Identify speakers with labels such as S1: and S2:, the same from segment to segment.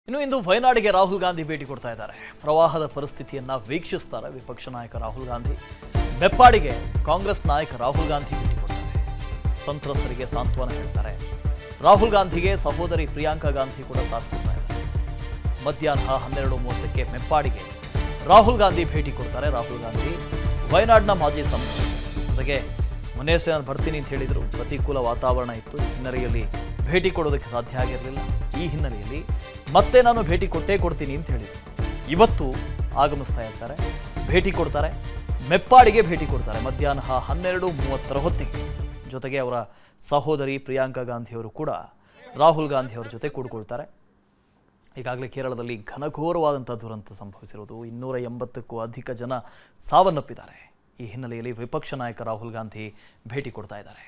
S1: ಇನ್ನು ಇಂದು ವಯನಾಡಿಗೆ ರಾಹುಲ್ ಗಾಂಧಿ ಭೇಟಿ ಕೊಡ್ತಾ ಇದ್ದಾರೆ ಪ್ರವಾಹದ ಪರಿಸ್ಥಿತಿಯನ್ನ ವೀಕ್ಷಿಸ್ತಾರೆ ವಿಪಕ್ಷ ನಾಯಕ ರಾಹುಲ್ ಗಾಂಧಿ ಬೆಪ್ಪಾಡಿಗೆ ಕಾಂಗ್ರೆಸ್ ನಾಯಕ ರಾಹುಲ್ ಗಾಂಧಿ ಭೇಟಿ ಕೊಡ್ತಾರೆ ಸಂತ್ರಸ್ತರಿಗೆ ಸಾಂತ್ವನ ಹೇಳ್ತಾರೆ ರಾಹುಲ್ ಗಾಂಧಿಗೆ ಸಹೋದರಿ ಪ್ರಿಯಾಂಕಾ ಗಾಂಧಿ ಕೂಡ ಸಾಥ್ ಕೊಡ್ತಾ ಇದ್ದಾರೆ ಮಧ್ಯಾಹ್ನ ಹನ್ನೆರಡು ಮೂವತ್ತಕ್ಕೆ ಮೆಪ್ಪಾಡಿಗೆ ರಾಹುಲ್ ಗಾಂಧಿ ಭೇಟಿ ಕೊಡ್ತಾರೆ ರಾಹುಲ್ ಗಾಂಧಿ ವಯನಾಡ್ನ ಮಾಜಿ ಸಂಸದ ಜೊತೆಗೆ ಮೊನ್ನೆ ನಾನು ಬರ್ತೀನಿ ಅಂತ ಹೇಳಿದ್ರು ಪ್ರತಿಕೂಲ ವಾತಾವರಣ ಇತ್ತು ಈ ಹಿನ್ನೆಲೆಯಲ್ಲಿ ಭೇಟಿ ಕೊಡೋದಕ್ಕೆ ಸಾಧ್ಯ ಆಗಿರಲಿಲ್ಲ ಈ ಹಿನ್ನೆಲೆಯಲ್ಲಿ ಮತ್ತೆ ನಾನು ಭೇಟಿ ಕೊಟ್ಟೇ ಕೊಡ್ತೀನಿ ಅಂತ ಹೇಳಿದ್ರು ಇವತ್ತು ಆಗಮಿಸ್ತಾ ಇರ್ತಾರೆ ಭೇಟಿ ಕೊಡ್ತಾರೆ ಮೆಪ್ಪಾಡಿಗೆ ಭೇಟಿ ಕೊಡ್ತಾರೆ ಮಧ್ಯಾಹ್ನ ಹನ್ನೆರಡು ಮೂವತ್ತರ ಹೊತ್ತಿಗೆ ಜೊತೆಗೆ ಅವರ ಸಹೋದರಿ ಪ್ರಿಯಾಂಕಾ ಗಾಂಧಿಯವರು ಕೂಡ ರಾಹುಲ್ ಗಾಂಧಿಯವರ ಜೊತೆ ಕೂಡ್ಕೊಳ್ತಾರೆ ಈಗಾಗಲೇ ಕೇರಳದಲ್ಲಿ ಘನಘೋರವಾದಂಥ ದುರಂತ ಸಂಭವಿಸಿರುವುದು ಇನ್ನೂರ ಎಂಬತ್ತಕ್ಕೂ ಅಧಿಕ ಜನ ಸಾವನ್ನಪ್ಪಿದ್ದಾರೆ ಈ ಹಿನ್ನೆಲೆಯಲ್ಲಿ ವಿಪಕ್ಷ ನಾಯಕ ರಾಹುಲ್ ಗಾಂಧಿ ಭೇಟಿ ಕೊಡ್ತಾ ಇದ್ದಾರೆ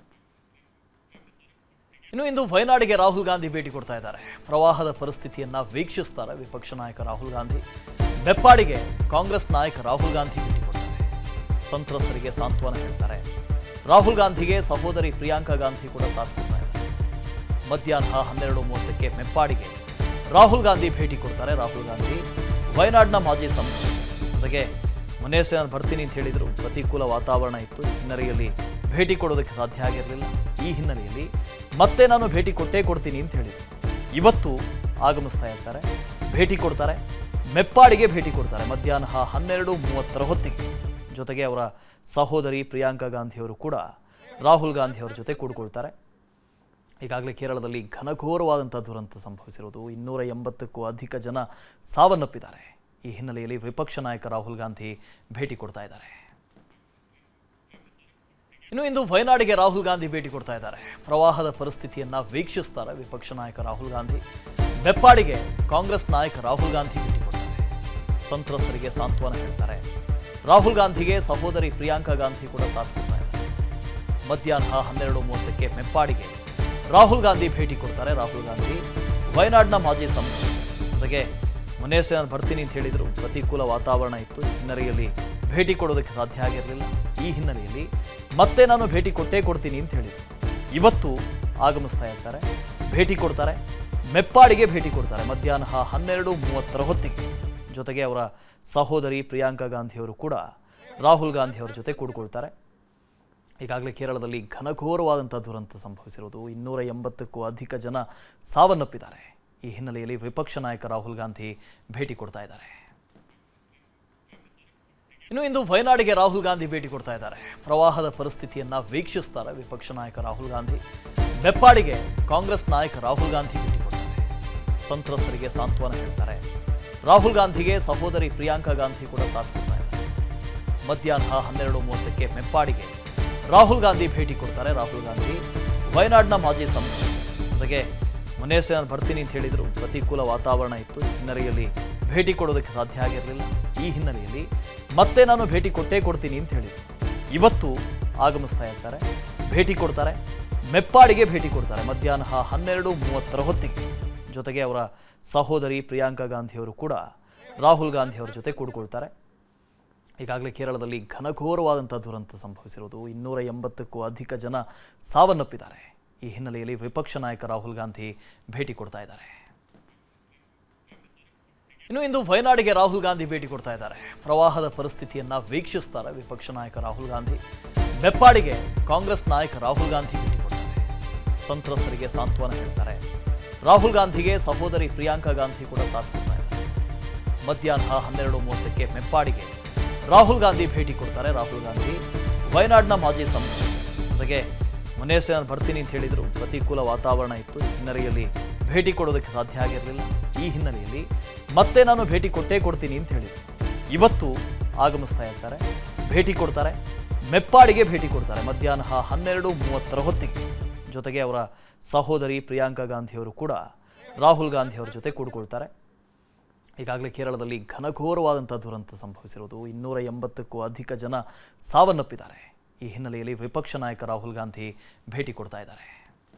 S1: ಇನ್ನು ಇಂದು ವಯನಾಡಿಗೆ ರಾಹುಲ್ ಗಾಂಧಿ ಭೇಟಿ ಕೊಡ್ತಾ ಇದ್ದಾರೆ ಪ್ರವಾಹದ ಪರಿಸ್ಥಿತಿಯನ್ನ ವೀಕ್ಷಿಸ್ತಾರೆ ವಿಪಕ್ಷ ನಾಯಕ ರಾಹುಲ್ ಗಾಂಧಿ ಬೆಪ್ಪಾಡಿಗೆ ಕಾಂಗ್ರೆಸ್ ನಾಯಕ ರಾಹುಲ್ ಗಾಂಧಿ ಭೇಟಿ ಕೊಡ್ತಾರೆ ಸಂತ್ರಸ್ತರಿಗೆ ಸಾಂತ್ವನ ಹೇಳ್ತಾರೆ ರಾಹುಲ್ ಗಾಂಧಿಗೆ ಸಹೋದರಿ ಪ್ರಿಯಾಂಕಾ ಗಾಂಧಿ ಕೂಡ ಸಾಥ್ ಕೊಡ್ತಾ ಇದ್ದಾರೆ ಮಧ್ಯಾಹ್ನ ಹನ್ನೆರಡು ಮೂವತ್ತಕ್ಕೆ ಮೆಪ್ಪಾಡಿಗೆ ರಾಹುಲ್ ಗಾಂಧಿ ಭೇಟಿ ಕೊಡ್ತಾರೆ ರಾಹುಲ್ ಗಾಂಧಿ ವಯನಾಡ್ನ ಮಾಜಿ ಸಂಸದ ಜೊತೆಗೆ ಮೊನ್ನೆ ನಾನು ಬರ್ತೀನಿ ಅಂತ ಹೇಳಿದ್ರು ಪ್ರತಿಕೂಲ ವಾತಾವರಣ ಇತ್ತು ಈ ಹಿನ್ನೆಲೆಯಲ್ಲಿ ಭೇಟಿ ಕೊಡೋದಕ್ಕೆ ಸಾಧ್ಯ ಆಗಿರಲಿಲ್ಲ ಈ ಹಿನ್ನೆಲೆಯಲ್ಲಿ ಮತ್ತೆ ನಾನು ಭೇಟಿ ಕೊಟ್ಟೇ ಕೊಡ್ತೀನಿ ಅಂತ ಹೇಳಿದ್ರು ಇವತ್ತು ಆಗಮಿಸ್ತಾ ಇರ್ತಾರೆ ಭೇಟಿ ಕೊಡ್ತಾರೆ ಮೆಪ್ಪಾಡಿಗೆ ಭೇಟಿ ಕೊಡ್ತಾರೆ ಮಧ್ಯಾಹ್ನ ಹನ್ನೆರಡು ಮೂವತ್ತರ ಹೊತ್ತಿಗೆ ಜೊತೆಗೆ ಅವರ ಸಹೋದರಿ ಪ್ರಿಯಾಂಕಾ ಗಾಂಧಿಯವರು ಕೂಡ ರಾಹುಲ್ ಗಾಂಧಿಯವರ ಜೊತೆ ಕೂಡ್ಕೊಳ್ತಾರೆ ಈಗಾಗಲೇ ಕೇರಳದಲ್ಲಿ ಘನಘೋರವಾದಂಥ ದುರಂತ ಸಂಭವಿಸಿರುವುದು ಇನ್ನೂರ ಎಂಬತ್ತಕ್ಕೂ ಅಧಿಕ ಜನ ಸಾವನ್ನಪ್ಪಿದ್ದಾರೆ ಈ ಹಿನ್ನೆಲೆಯಲ್ಲಿ ವಿಪಕ್ಷ ನಾಯಕ ರಾಹುಲ್ ಗಾಂಧಿ ಭೇಟಿ ಕೊಡ್ತಾ ಇದ್ದಾರೆ ಇನ್ನು ಇಂದು ವಯನಾಡಿಗೆ ರಾಹುಲ್ ಗಾಂಧಿ ಭೇಟಿ ಕೊಡ್ತಾ ಇದ್ದಾರೆ ಪ್ರವಾಹದ ಪರಿಸ್ಥಿತಿಯನ್ನ ವೀಕ್ಷಿಸ್ತಾರೆ ವಿಪಕ್ಷ ನಾಯಕ ರಾಹುಲ್ ಗಾಂಧಿ ಬೆಪ್ಪಾಡಿಗೆ ಕಾಂಗ್ರೆಸ್ ನಾಯಕ ರಾಹುಲ್ ಗಾಂಧಿ ಭೇಟಿ ಕೊಡ್ತಾರೆ ಸಂತ್ರಸ್ತರಿಗೆ ಸಾಂತ್ವನ ಹೇಳ್ತಾರೆ ರಾಹುಲ್ ಗಾಂಧಿಗೆ ಸಹೋದರಿ ಪ್ರಿಯಾಂಕಾ ಗಾಂಧಿ ಕೂಡ ಸಾಥ್ ಕೊಡ್ತಾ ಇದ್ದಾರೆ ಮಧ್ಯಾಹ್ನ ಹನ್ನೆರಡು ಮೂವತ್ತಕ್ಕೆ ಮೆಪ್ಪಾಡಿಗೆ ರಾಹುಲ್ ಗಾಂಧಿ ಭೇಟಿ ಕೊಡ್ತಾರೆ ರಾಹುಲ್ ಗಾಂಧಿ ವಯನಾಡ್ನ ಮಾಜಿ ಸಂಸದ ಜೊತೆಗೆ ಮೊನ್ನೆ ನಾನು ಬರ್ತೀನಿ ಅಂತ ಹೇಳಿದ್ರು ಪ್ರತಿಕೂಲ ವಾತಾವರಣ ಇತ್ತು ಈ ಹಿನ್ನೆಲೆಯಲ್ಲಿ ಭೇಟಿ ಕೊಡೋದಕ್ಕೆ ಸಾಧ್ಯ ಆಗಿರಲಿಲ್ಲ ಈ ಹಿನ್ನೆಲೆಯಲ್ಲಿ ಮತ್ತೆ ನಾನು ಭೇಟಿ ಕೊಟ್ಟೇ ಕೊಡ್ತೀನಿ ಅಂತ ಹೇಳಿದ್ರು ಇವತ್ತು ಆಗಮಿಸ್ತಾ ಇರ್ತಾರೆ ಭೇಟಿ ಕೊಡ್ತಾರೆ ಮೆಪ್ಪಾಡಿಗೆ ಭೇಟಿ ಕೊಡ್ತಾರೆ ಮಧ್ಯಾಹ್ನ ಹನ್ನೆರಡು ಮೂವತ್ತರ ಹೊತ್ತಿಗೆ ಜೊತೆಗೆ ಅವರ ಸಹೋದರಿ ಪ್ರಿಯಾಂಕಾ ಗಾಂಧಿಯವರು ಕೂಡ ರಾಹುಲ್ ಗಾಂಧಿಯವರ ಜೊತೆ ಕೂಡ್ಕೊಳ್ತಾರೆ ಈಗಾಗಲೇ ಕೇರಳದಲ್ಲಿ ಘನಘೋರವಾದಂಥ ದುರಂತ ಸಂಭವಿಸಿರುವುದು ಇನ್ನೂರ ಎಂಬತ್ತಕ್ಕೂ ಅಧಿಕ ಜನ ಸಾವನ್ನಪ್ಪಿದ್ದಾರೆ ಈ ಹಿನ್ನೆಲೆಯಲ್ಲಿ ವಿಪಕ್ಷ ನಾಯಕ ರಾಹುಲ್ ಗಾಂಧಿ ಭೇಟಿ ಕೊಡ್ತಾ ಇದ್ದಾರೆ ಇನ್ನು ಇಂದು ವಯನಾಡಿಗೆ ರಾಹುಲ್ ಗಾಂಧಿ ಭೇಟಿ ಕೊಡ್ತಾ ಇದ್ದಾರೆ ಪ್ರವಾಹದ ಪರಿಸ್ಥಿತಿಯನ್ನ ವೀಕ್ಷಿಸ್ತಾರೆ ವಿಪಕ್ಷ ನಾಯಕ ರಾಹುಲ್ ಗಾಂಧಿ ಬೆಪ್ಪಾಡಿಗೆ ಕಾಂಗ್ರೆಸ್ ನಾಯಕ ರಾಹುಲ್ ಗಾಂಧಿ ಭೇಟಿ ಕೊಡ್ತಾರೆ ಸಂತ್ರಸ್ತರಿಗೆ ಸಾಂತ್ವನ ಹೇಳ್ತಾರೆ ರಾಹುಲ್ ಗಾಂಧಿಗೆ ಸಹೋದರಿ ಪ್ರಿಯಾಂಕಾ ಗಾಂಧಿ ಕೂಡ ಸಾಥ್ ಕೊಡ್ತಾ ಇದ್ದಾರೆ ಮಧ್ಯಾಹ್ನ ಹನ್ನೆರಡು ಮೂವತ್ತಕ್ಕೆ ಮೆಪ್ಪಾಡಿಗೆ ರಾಹುಲ್ ಗಾಂಧಿ ಭೇಟಿ ಕೊಡ್ತಾರೆ ರಾಹುಲ್ ಗಾಂಧಿ ವಯನಾಡ್ನ ಮಾಜಿ ಸಂಸದ ಜೊತೆಗೆ ಮೊನ್ನೆ ನಾನು ಬರ್ತೀನಿ ಅಂತ ಹೇಳಿದ್ರು ಪ್ರತಿಕೂಲ ವಾತಾವರಣ ಇತ್ತು ಈ ಹಿನ್ನೆಲೆಯಲ್ಲಿ ಭೇಟಿ ಕೊಡೋದಕ್ಕೆ ಸಾಧ್ಯ ಆಗಿರಲಿಲ್ಲ ಈ ಹಿನ್ನೆಲೆಯಲ್ಲಿ ಮತ್ತೆ ನಾನು ಭೇಟಿ ಕೊಟ್ಟೇ ಕೊಡ್ತೀನಿ ಅಂತ ಹೇಳಿದ್ರು ಇವತ್ತು ಆಗಮಿಸ್ತಾ ಇರ್ತಾರೆ ಭೇಟಿ ಕೊಡ್ತಾರೆ ಮೆಪ್ಪಾಡಿಗೆ ಭೇಟಿ ಕೊಡ್ತಾರೆ ಮಧ್ಯಾಹ್ನ ಹನ್ನೆರಡು ಮೂವತ್ತರ ಹೊತ್ತಿಗೆ ಜೊತೆಗೆ ಅವರ ಸಹೋದರಿ ಪ್ರಿಯಾಂಕಾ ಗಾಂಧಿಯವರು ಕೂಡ ರಾಹುಲ್ ಗಾಂಧಿಯವರ ಜೊತೆ ಕೂಡ್ಕೊಳ್ತಾರೆ ಈಗಾಗಲೇ ಕೇರಳದಲ್ಲಿ ಘನಘೋರವಾದಂಥ ದುರಂತ ಸಂಭವಿಸಿರುವುದು ಇನ್ನೂರ ಎಂಬತ್ತಕ್ಕೂ ಅಧಿಕ ಜನ ಸಾವನ್ನಪ್ಪಿದ್ದಾರೆ ಈ ಹಿನ್ನೆಲೆಯಲ್ಲಿ ವಿಪಕ್ಷ ನಾಯಕ ರಾಹುಲ್ ಗಾಂಧಿ ಭೇಟಿ ಕೊಡ್ತಾ ಇದ್ದಾರೆ ಇನ್ನು ಇಂದು ವಯನಾಡಿಗೆ ರಾಹುಲ್ ಗಾಂಧಿ ಭೇಟಿ ಕೊಡ್ತಾ ಇದ್ದಾರೆ ಪ್ರವಾಹದ ಪರಿಸ್ಥಿತಿಯನ್ನ ವೀಕ್ಷಿಸ್ತಾರೆ ವಿಪಕ್ಷ ನಾಯಕ ರಾಹುಲ್ ಗಾಂಧಿ ಬೆಪ್ಪಾಡಿಗೆ ಕಾಂಗ್ರೆಸ್ ನಾಯಕ ರಾಹುಲ್ ಗಾಂಧಿ ಭೇಟಿ ಕೊಡ್ತಾರೆ ಸಂತ್ರಸ್ತರಿಗೆ ಸಾಂತ್ವನ ಹೇಳ್ತಾರೆ ರಾಹುಲ್ ಗಾಂಧಿಗೆ ಸಹೋದರಿ ಪ್ರಿಯಾಂಕಾ ಗಾಂಧಿ ಕೂಡ ಸಾಥ್ ಕೊಡ್ತಾ ಇದ್ದಾರೆ ಮಧ್ಯಾಹ್ನ ಹನ್ನೆರಡು ಮೂವತ್ತಕ್ಕೆ ಮೆಪ್ಪಾಡಿಗೆ ರಾಹುಲ್ ಗಾಂಧಿ ಭೇಟಿ ಕೊಡ್ತಾರೆ ರಾಹುಲ್ ಗಾಂಧಿ ವಯನಾಡ್ನ ಮಾಜಿ ಸಂಸದ ಜೊತೆಗೆ ಮೊನ್ನೆ ನಾನು ಬರ್ತೀನಿ ಅಂತ ಹೇಳಿದ್ರು ಪ್ರತಿಕೂಲ ವಾತಾವರಣ ಇತ್ತು ಈ ಹಿನ್ನೆಲೆಯಲ್ಲಿ ಭೇಟಿ ಕೊಡೋದಕ್ಕೆ ಸಾಧ್ಯ ಆಗಿರಲಿಲ್ಲ ಈ ಹಿನ್ನೆಲೆಯಲ್ಲಿ ಮತ್ತೆ ನಾನು ಭೇಟಿ ಕೊಟ್ಟೇ ಕೊಡ್ತೀನಿ ಅಂತ ಹೇಳಿದ್ರು ಇವತ್ತು ಆಗಮಿಸ್ತಾ ಇರ್ತಾರೆ ಭೇಟಿ ಕೊಡ್ತಾರೆ ಮೆಪ್ಪಾಡಿಗೆ ಭೇಟಿ ಕೊಡ್ತಾರೆ ಮಧ್ಯಾಹ್ನ ಹನ್ನೆರಡು ಮೂವತ್ತರ ಹೊತ್ತಿಗೆ ಜೊತೆಗೆ ಅವರ ಸಹೋದರಿ ಪ್ರಿಯಾಂಕಾ ಗಾಂಧಿಯವರು ಕೂಡ ರಾಹುಲ್ ಗಾಂಧಿಯವರ ಜೊತೆ ಕೂಡ್ಕೊಳ್ತಾರೆ ಈಗಾಗಲೇ ಕೇರಳದಲ್ಲಿ ಘನಘೋರವಾದಂಥ ದುರಂತ ಸಂಭವಿಸಿರುವುದು ಇನ್ನೂರ ಎಂಬತ್ತಕ್ಕೂ ಅಧಿಕ ಜನ ಸಾವನ್ನಪ್ಪಿದ್ದಾರೆ ಈ ಹಿನ್ನೆಲೆಯಲ್ಲಿ ವಿಪಕ್ಷ ನಾಯಕ ರಾಹುಲ್ ಗಾಂಧಿ ಭೇಟಿ ಕೊಡ್ತಾ ಇದ್ದಾರೆ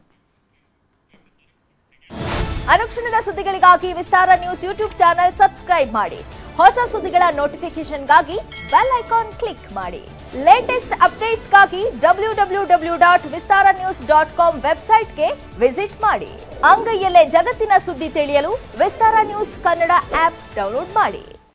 S2: ಅನುಕ್ಷಣದ ಸುದ್ದಿಗಳಿಗಾಗಿ Vistara news YouTube channel subscribe ಮಾಡಿ ಹೊಸ ಸುದ್ದಿಗಳ ನೋಟಿಫಿಕೇಶನ್ಗಾಗಿ ಬೆಲ್ ಐಕಾನ್ ಕ್ಲಿಕ್ ಮಾಡಿ ಲೇಟೆಸ್ಟ್ ಅಪ್ಡೇಟ್ಸ್ಗಾಗಿ W W W dot Vistara news dot com ವೆಬ್ಸೈಟ್ಗೆ ವಿಸಿಟ್ ಮಾಡಿ ಅಂಗೈಯಲ್ಲೇ ಜಗತ್ತಿನ ಸುದ್ದಿ ತಿಳಿಯಲು Vistara news Kannada app download ಮಾಡಿ